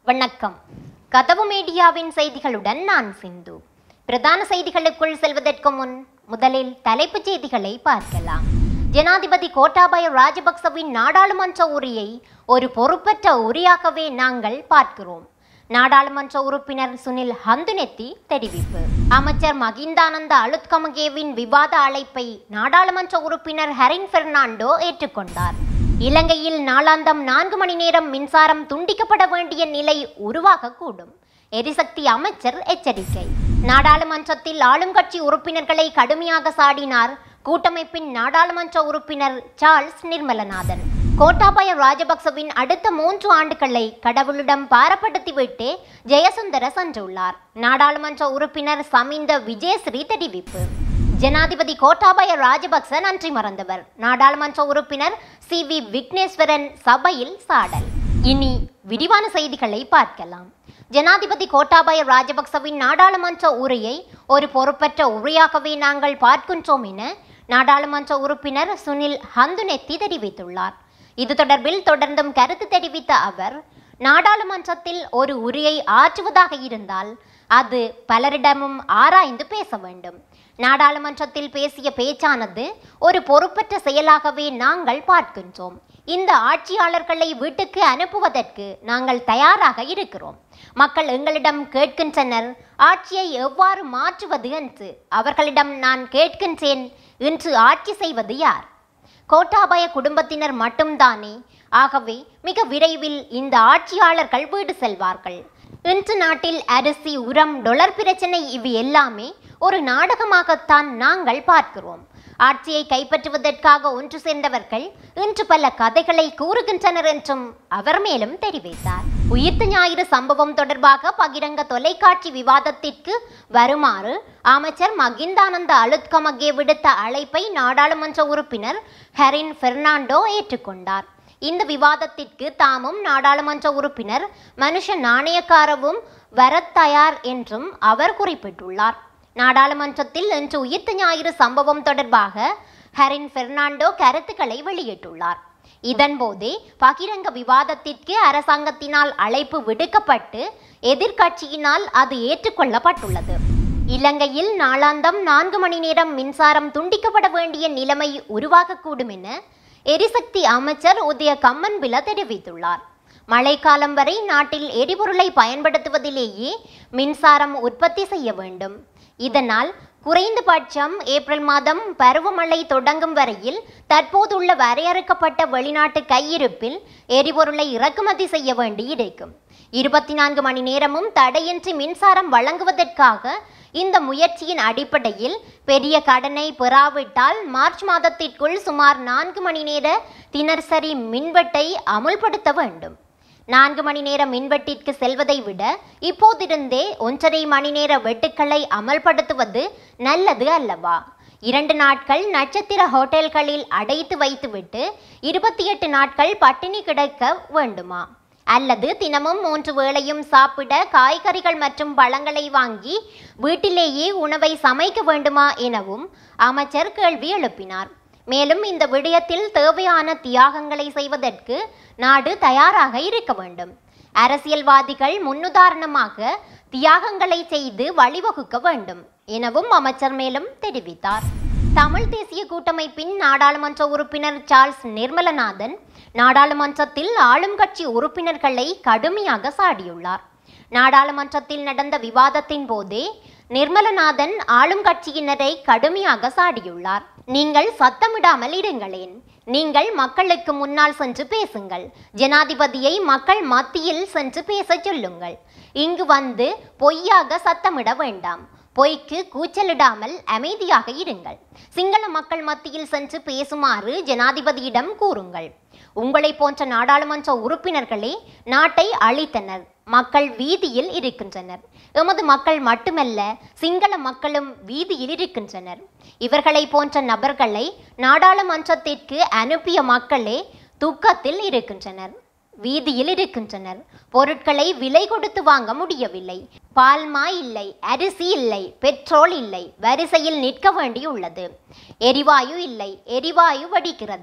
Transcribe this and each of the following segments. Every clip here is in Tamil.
வணக்கம் கதவு மீடியாவின் செய்திகளுடன் நான் சிந்து பிரதான செய்திகளுக்குள் செல்வதற்கு முன் முதலில் தலைப்புச் செய்திகளை பார்க்கலாம் ஜனாதிபதி கோட்டாபய ராஜபக்சவின் நாடாளுமன்ற உரையை ஒரு பொறுப்பற்ற உரையாகவே நாங்கள் பார்க்கிறோம் நாடாளுமன்ற உறுப்பினர் சுனில் ஹந்துனெத்தி தெரிவிப்பு அமைச்சர் மகிந்தானந்த அலுத்கமகேவின் விவாத அழைப்பை நாடாளுமன்ற உறுப்பினர் ஹரின் பெர்னாண்டோ ஏற்றுக்கொண்டார் இலங்கையில் நாளாந்தம் நான்கு மணி நேரம் மின்சாரம் துண்டிக்கப்பட வேண்டிய நிலை உருவாகக்கூடும் எரிசக்தி அமைச்சர் எச்சரிக்கை நாடாளுமன்றத்தில் ஆளும் கட்சி உறுப்பினர்களை கடுமையாக சாடினார் கூட்டமைப்பின் நாடாளுமன்ற உறுப்பினர் சார்ல்ஸ் நிர்மலநாதன் கோட்டாபய ராஜபக்சவின் அடுத்த மூன்று ஆண்டுகளை கடவுளிடம் பாரப்படுத்திவிட்டு ஜெயசுந்தர சென்றுள்ளார் நாடாளுமன்ற உறுப்பினர் சமிந்த விஜயஸ்ரீ தெரிவிப்பு ஜனாதிபதி கோட்டாபய ராஜபக்ச நன்றி மறந்தவர் நாடாளுமன்ற உறுப்பினர் சி வி விக்னேஸ்வரன் சபையில் சாடல் இனி விரிவான செய்திகளை பார்க்கலாம் ஜனாதிபதி கோட்டாபய ராஜபக்சவின் நாடாளுமன்ற உரையை ஒரு பொறுப்பற்ற உரையாகவே நாங்கள் பார்க்கின்றோம் என நாடாளுமன்ற உறுப்பினர் சுனில் ஹந்துனெத்தி தெரிவித்துள்ளார் இது தொடர்பில் தொடர்ந்தும் கருத்து தெரிவித்த அவர் நாடாளுமன்றத்தில் ஒரு உரையை ஆற்றுவதாக இருந்தால் அது பலரிடமும் ஆராய்ந்து பேச வேண்டும் நாடாளுமன்றத்தில் பேசிய பேச்சானது ஒரு பொறுப்பற்ற செயலாகவே நாங்கள் பார்க்கின்றோம் இந்த ஆட்சியாளர்களை வீட்டுக்கு அனுப்புவதற்கு நாங்கள் தயாராக இருக்கிறோம் மக்கள் எங்களிடம் கேட்கின்றனர் ஆட்சியை எவ்வாறு மாற்றுவது என்று அவர்களிடம் நான் கேட்கின்றேன் இன்று ஆட்சி செய்வது யார் கோட்டாபய குடும்பத்தினர் மட்டும்தானே ஆகவே மிக விரைவில் இந்த ஆட்சியாளர்கள் வீடு செல்வார்கள் இன்று நாட்டில் அரிசி உரம் டொலர் பிரச்சனை இவை எல்லாமே ஒரு நாடகமாகத்தான் நாங்கள் பார்க்கிறோம் ஆட்சியை கைப்பற்றுவதற்காக ஒன்று சேர்ந்தவர்கள் இன்று பல கதைகளை கூறுகின்றனர் என்றும் அவர் மேலும் தெரிவித்தார் உயிர்த்த ஞாயிறு சம்பவம் தொடர்பாக பகிரங்க தொலைக்காட்சி விவாதத்திற்கு வருமாறு அமைச்சர் மகிந்தானந்த அலுத்கமகே விடுத்த அழைப்பை நாடாளுமன்ற உறுப்பினர் ஹரின் பெர்னாண்டோ ஏற்றுக்கொண்டார் இந்த விவாதத்திற்கு தாமும் நாடாளுமன்ற உறுப்பினர் மனுஷ நாணயக்காரவும் வரத் தயார் என்றும் அவர் குறிப்பிட்டுள்ளார் நாடாளுமன்றத்தில் இன்று உயிர்த்த ஞாயிறு சம்பவம் தொடர்பாக ஹரின் பெர்னாண்டோ கருத்துக்களை வெளியிட்டுள்ளார் இதன்போதே பகிரங்க விவாதத்திற்கு அரசாங்கத்தினால் அழைப்பு விடுக்கப்பட்டு எதிர்க்கட்சியினால் அது ஏற்றுக்கொள்ளப்பட்டுள்ளது இலங்கையில் நாளாந்தம் நான்கு மணி நேரம் மின்சாரம் துண்டிக்கப்பட வேண்டிய நிலைமை உருவாகக்கூடும் என எரிசக்தி அமைச்சர் உதய கம்மன்பில தெரிவித்துள்ளார் மழைக்காலம் வரை நாட்டில் எரிபொருளை பயன்படுத்துவதிலேயே மின்சாரம் உற்பத்தி செய்ய வேண்டும் இதனால் குறைந்தபட்சம் ஏப்ரல் மாதம் பருவமழை தொடங்கும் வரையில் தற்போதுள்ள வரையறுக்கப்பட்ட வெளிநாட்டு கையிருப்பில் எரிபொருளை இறக்குமதி செய்ய வேண்டியிருக்கும் இருபத்தி நான்கு மணி நேரமும் தடையின்றி மின்சாரம் வழங்குவதற்காக இந்த முயற்சியின் அடிப்படையில் பெரிய கடனை பெறாவிட்டால் மார்ச் மாதத்திற்குள் சுமார் நான்கு மணி நேர தினசரி மின்வெட்டை அமுல்படுத்த வேண்டும் நான்கு மணி நேர மின்வெட்டிற்கு செல்வதை விட இப்போதிருந்தே ஒன்றரை மணி நேர வெட்டுக்களை அமல்படுத்துவது நல்லது அல்லவா இரண்டு நாட்கள் நட்சத்திர ஹோட்டல்களில் அடைத்து வைத்துவிட்டு இருபத்தி எட்டு நாட்கள் பட்டினி கிடக்க வேண்டுமா அல்லது தினமும் மூன்று வேளையும் சாப்பிட காய்கறிகள் மற்றும் பழங்களை வாங்கி வீட்டிலேயே உணவை சமைக்க வேண்டுமா எனவும் அமைச்சர் கேள்வி எழுப்பினார் மேலும் இந்த விடயத்தில் தேவையான தியாகங்களை செய்வதற்கு நாடு தயாராக இருக்க வேண்டும் அரசியல்வாதிகள் முன்னுதாரணமாக தியாகங்களை செய்து வழிவகுக்க வேண்டும் எனவும் அமைச்சர் மேலும் தெரிவித்தார் தமிழ் தேசிய கூட்டமைப்பின் நாடாளுமன்ற உறுப்பினர் சார்ல்ஸ் நிர்மலநாதன் நாடாளுமன்றத்தில் ஆளும் கட்சி உறுப்பினர்களை கடுமையாக சாடியுள்ளார் நாடாளுமன்றத்தில் நடந்த விவாதத்தின் போதே நிர்மலநாதன் ஆளும் கட்சியினரை கடுமையாக சாடியுள்ளார் நீங்கள் சத்தமிடாமல் இருங்களேன் நீங்கள் மக்களுக்கு முன்னால் சென்று பேசுங்கள் ஜனாதிபதியை மக்கள் மத்தியில் சென்று பேசச் சொல்லுங்கள் இங்கு வந்து பொய்யாக சத்தமிட வேண்டாம் பொய்க்கு கூச்சலிடாமல் அமைதியாக இருங்கள் சிங்கள மக்கள் மத்தியில் சென்று பேசுமாறு ஜனாதிபதியிடம் கூறுங்கள் உங்களை போன்ற நாடாளுமன்ற உறுப்பினர்களே நாட்டை அழித்தனர் மக்கள் வீதியில் இருக்கின்றனர் எமது மக்கள் மட்டுமல்ல சிங்கள மக்களும் வீதியில் இருக்கின்றனர் இவர்களை போன்ற நபர்களை நாடாளுமன்றத்திற்கு அனுப்பிய மக்களே துக்கத்தில் இருக்கின்றனர் வீதியில் இருக்கின்றனர் பொருட்களை விலை கொடுத்து வாங்க முடியவில்லை பால்மா இல்லை அரிசி இல்லை பெட்ரோல் இல்லை வரிசையில் நிற்க வேண்டியுள்ளது எரிவாயு இல்லை எரிவாயு வடிக்கிறது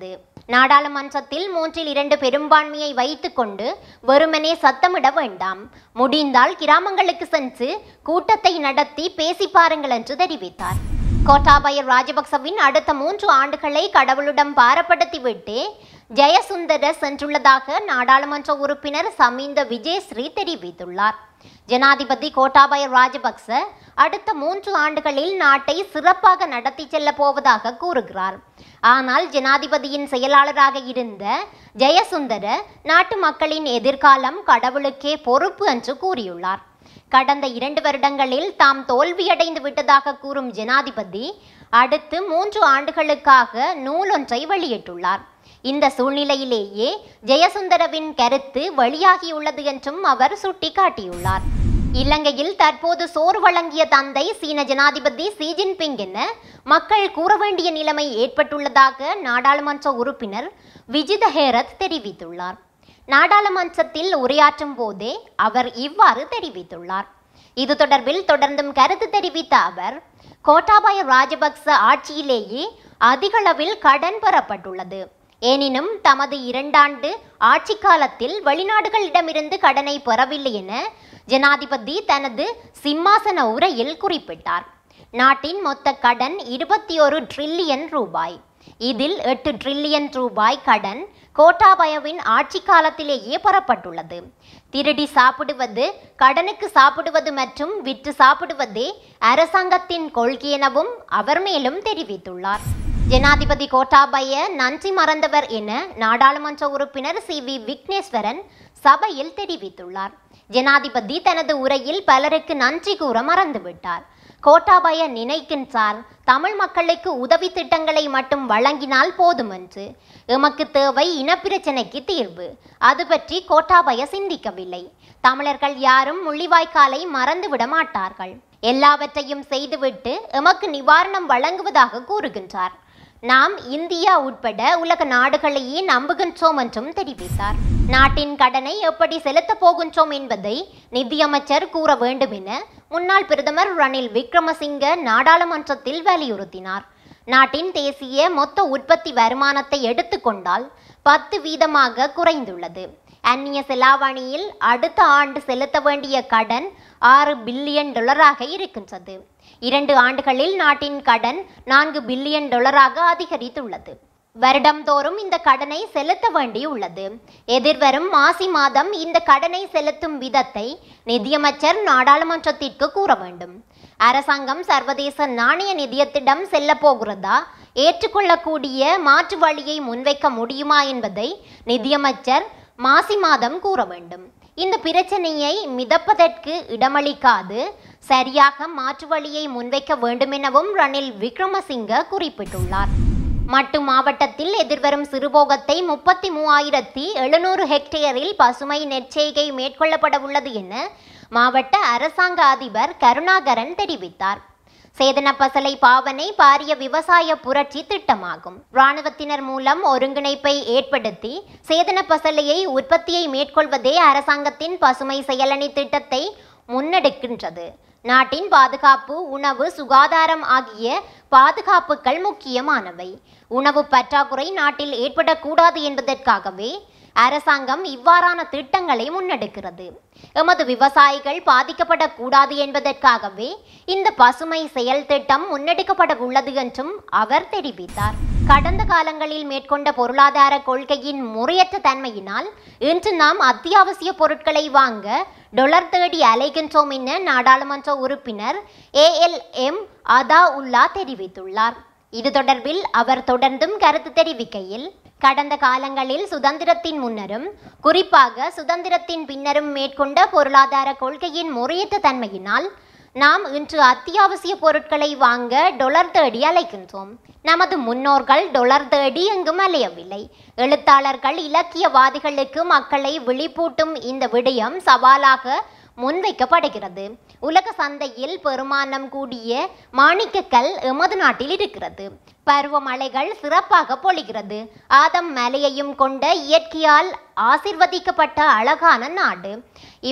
நாடாளுமன்றத்தில் மூன்றில் இரண்டு பெரும்பான்மையை வைத்துக்கொண்டு வெறுமனே சத்தமிட வேண்டாம் முடிந்தால் கிராமங்களுக்கு சென்று கூட்டத்தை நடத்தி பேசி பாருங்கள் என்று தெரிவித்தார் கோட்டாபய ராஜபக்சவின் அடுத்த மூன்று ஆண்டுகளை கடவுளிடம் பாரப்படுத்திவிட்டு ஜெயசுந்தர சென்றுள்ளதாக நாடாளுமன்ற உறுப்பினர் சமீந்த விஜயஸ்ரீ தெரிவித்துள்ளார் ஜனாதிபதி கோட்டாபய ராஜபக்ச அடுத்த மூன்று ஆண்டுகளில் நாட்டை சிறப்பாக நடத்தி செல்ல போவதாக கூறுகிறார் ஆனால் ஜனாதிபதியின் செயலாளராக இருந்த ஜெயசுந்தர நாட்டு மக்களின் எதிர்காலம் கடவுளுக்கே பொறுப்பு என்று கூறியுள்ளார் கடந்த இரண்டு வருடங்களில் தாம் தோல்வியடைந்து விட்டதாக கூறும் ஜனாதிபதி அடுத்து மூன்று ஆண்டுகளுக்காக நூலொன்றை வெளியிட்டுள்ளார் இந்த சூழ்நிலையிலேயே ஜெயசுந்தரவின் கருத்து வெளியாகியுள்ளது என்றும் அவர் சுட்டிக்காட்டியுள்ளார் இலங்கையில் தற்போது சோறு வழங்கிய தந்தை சீன ஜனாதிபதி ஷி ஜின்பிங் என மக்கள் கூற வேண்டிய நிலைமை ஏற்பட்டுள்ளதாக நாடாளுமன்ற உறுப்பினர் விஜித ஹேரத் தெரிவித்துள்ளார் நாடாளுமன்றத்தில் உரையாற்றும் போதே அவர் இவ்வாறு தெரிவித்துள்ளார் இது தொடர்பில் தொடர்ந்தும் கருத்து தெரிவித்த அவர் கோட்டாபாய ராஜபக்ச ஆட்சியிலேயே அதிகளவில் கடன் பெறப்பட்டுள்ளது எனினும் தமது இரண்டாண்டு ஆட்சி காலத்தில் வெளிநாடுகளிடமிருந்து கடனை பெறவில்லை என ஜனாதிபதி தனது சிம்மாசன உரையில் குறிப்பிட்டார் நாட்டின் மொத்த கடன் இருபத்தி ஒரு ட்ரில்லியன் ரூபாய் இதில் எட்டு ட்ரில்லியன் ரூபாய் கடன் கோட்டாபயவின் ஆட்சி காலத்திலேயே பெறப்பட்டுள்ளது திருடி சாப்பிடுவது கடனுக்கு சாப்பிடுவது மற்றும் விற்று சாப்பிடுவதே அரசாங்கத்தின் கொள்கை எனவும் அவர் மேலும் தெரிவித்துள்ளார் ஜனாதிபதி கோட்டாபய நன்றி மறந்தவர் என நாடாளுமன்ற உறுப்பினர் சி வி விக்னேஸ்வரன் சபையில் தெரிவித்துள்ளார் ஜனாதிபதி தனது உரையில் பலருக்கு நன்றி கூற மறந்துவிட்டார் கோட்டாபய நினைக்கின்றார் தமிழ் மக்களுக்கு உதவி திட்டங்களை மட்டும் வழங்கினால் போதும் என்று எமக்கு தேவை இனப்பிரச்சனைக்கு தீர்வு அது பற்றி கோட்டாபய சிந்திக்கவில்லை தமிழர்கள் யாரும் முள்ளிவாய்க்காலை மறந்துவிட மாட்டார்கள் எல்லாவற்றையும் செய்துவிட்டு எமக்கு நிவாரணம் வழங்குவதாக கூறுகின்றார் நாம் இந்தியா உட்பட உலக நாடுகளையே நம்புகின்றோம் என்றும் தெரிவித்தார் நாட்டின் கடனை எப்படி செலுத்தப் போகின்றோம் என்பதை நிதியமைச்சர் கூற வேண்டும் என முன்னாள் பிரதமர் ரணில் விக்ரமசிங்க நாடாளுமன்றத்தில் வலியுறுத்தினார் நாட்டின் தேசிய மொத்த உற்பத்தி வருமானத்தை எடுத்துக்கொண்டால் பத்து வீதமாக குறைந்துள்ளது அந்நிய செலாவணியில் அடுத்த ஆண்டு செலுத்த வேண்டிய கடன் ஆறு பில்லியன் டாலராக இருக்கின்றது இரண்டு ஆண்டுகளில் நாட்டின் கடன் நான்கு பில்லியன் டாலராக அதிகரித்துள்ளது வருடம்தோறும் இந்த கடனை செலுத்த வேண்டியுள்ளது எதிர்வரும் மாசி மாதம் இந்த கடனை செலுத்தும் விதத்தை நிதியமைச்சர் நாடாளுமன்றத்திற்கு கூற வேண்டும் அரசாங்கம் சர்வதேச நாணய நிதியத்திடம் செல்ல போகிறதா ஏற்றுக்கொள்ளக்கூடிய மாற்று வழியை முன்வைக்க முடியுமா என்பதை நிதியமைச்சர் மாசி மாதம் கூற வேண்டும் இந்த பிரச்சனையை மிதப்பதற்கு இடமளிக்காது சரியாக மாற்று வழியை முன்வைக்க வேண்டுமெனவும் ரணில் விக்ரமசிங்க குறிப்பிட்டுள்ளார் மட்டு மாவட்டத்தில் எதிர்வரும் சிறுபோகத்தை முப்பத்தி மூவாயிரத்தி எழுநூறு ஹெக்டேரில் பசுமை நெற்செய்கை மேற்கொள்ளப்பட உள்ளது என மாவட்ட அரசாங்க அதிபர் கருணாகரன் தெரிவித்தார் சேதன பசலை பாவனை பாரிய விவசாய புரட்சி திட்டமாகும் இராணுவத்தினர் மூலம் ஒருங்கிணைப்பை ஏற்படுத்தி சேதன பசலையை உற்பத்தியை மேற்கொள்வதே அரசாங்கத்தின் பசுமை செயலணி திட்டத்தை முன்னெடுக்கின்றது நாட்டின் பாதுகாப்பு உணவு சுகாதாரம் ஆகிய பாதுகாப்புகள் முக்கியமானவை உணவு பற்றாக்குறை நாட்டில் ஏற்படக்கூடாது என்பதற்காகவே அரசாங்கம் இவ்வாறான திட்டங்களை முன்னெடுக்கிறது எமது விவசாயிகள் பாதிக்கப்படக்கூடாது என்பதற்காகவே இந்த பசுமை செயல் திட்டம் முன்னெடுக்கப்பட உள்ளது என்றும் அவர் தெரிவித்தார் கடந்த காலங்களில் மேற்கொண்ட பொருளாதார கொள்கையின் முறையற்ற தன்மையினால் இன்று நாம் அத்தியாவசிய பொருட்களை வாங்க டொலர் தேடி அலைகின்றோம் என நாடாளுமன்ற உறுப்பினர் ஏஎல்எம் அதா உல்லா தெரிவித்துள்ளார் இது தொடர்பில் அவர் தொடர்ந்தும் கருத்து தெரிவிக்கையில் கடந்த காலங்களில் சுதந்திரத்தின் முன்னரும் குறிப்பாக சுதந்திரத்தின் பின்னரும் மேற்கொண்ட பொருளாதார கொள்கையின் முறையற்ற தன்மையினால் நாம் இன்று அத்தியாவசிய பொருட்களை வாங்க டொலர் தேடி அலைக்கின்றோம் நமது முன்னோர்கள் டொலர் தேடி எங்கும் அலையவில்லை எழுத்தாளர்கள் இலக்கியவாதிகளுக்கு மக்களை விழிப்பூட்டும் இந்த விடயம் சவாலாக முன்வைக்கப்படுகிறது உலக சந்தையில் பெருமானம் கூடிய மாணிக்கக்கல் எமது நாட்டில் இருக்கிறது பருவமழைகள் சிறப்பாக பொழிகிறது ஆதம் மலையையும் கொண்ட இயற்கையால் ஆசிர்வதிக்கப்பட்ட அழகான நாடு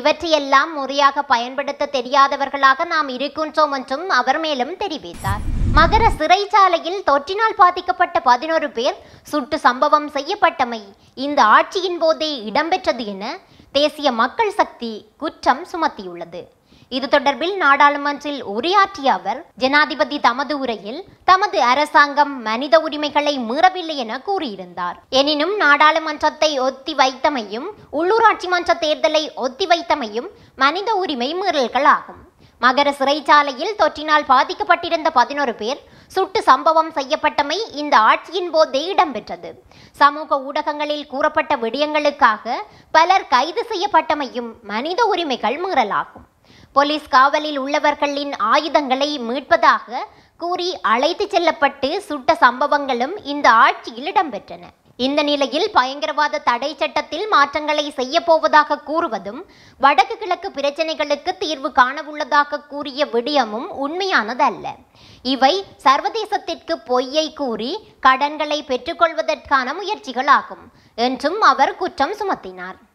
இவற்றையெல்லாம் முறையாக பயன்படுத்த தெரியாதவர்களாக நாம் இருக்கின்றோம் என்றும் அவர் மேலும் தெரிவித்தார் மகர சிறைச்சாலையில் தொற்றினால் பாதிக்கப்பட்ட பதினோரு பேர் சுட்டு சம்பவம் செய்யப்பட்டமை இந்த ஆட்சியின் போதே இடம்பெற்றது என தேசிய மக்கள் சக்தி குற்றம் சுமத்தியுள்ளது இது தொடர்பில் நாடாளுமன்றில் உரையாற்றிய அவர் ஜனாதிபதி தமது உரையில் தமது அரசாங்கம் மனித உரிமைகளை மீறவில்லை என கூறியிருந்தார் எனினும் நாடாளுமன்றத்தை ஒத்தி வைத்தமையும் உள்ளூராட்சி மன்ற தேர்தலை ஒத்தி வைத்தமையும் மனித உரிமை மீறல்கள் ஆகும் மகர சிறைச்சாலையில் தொற்றினால் பாதிக்கப்பட்டிருந்த பதினோரு பேர் சுட்டு சம்பவம் செய்யப்பட்டமை இந்த ஆட்சியின் போதே இடம்பெற்றது சமூக ஊடகங்களில் கூறப்பட்ட விடயங்களுக்காக பலர் கைது செய்யப்பட்டமையும் மனித உரிமைகள் மீறலாகும் போலீஸ் காவலில் உள்ளவர்களின் ஆயுதங்களை மீட்பதாக கூறி அழைத்துச் செல்லப்பட்டு சுட்ட சம்பவங்களும் இந்த ஆட்சியில் இடம்பெற்றன இந்த நிலையில் பயங்கரவாத தடை சட்டத்தில் மாற்றங்களை செய்ய போவதாக கூறுவதும் வடக்கு கிழக்கு பிரச்சனைகளுக்கு தீர்வு காணவுள்ளதாக கூறிய விடயமும் உண்மையானதல்ல இவை சர்வதேசத்திற்கு பொய்யை கூறி கடன்களை பெற்றுக்கொள்வதற்கான முயற்சிகளாகும் என்றும் அவர் குற்றம் சுமத்தினார்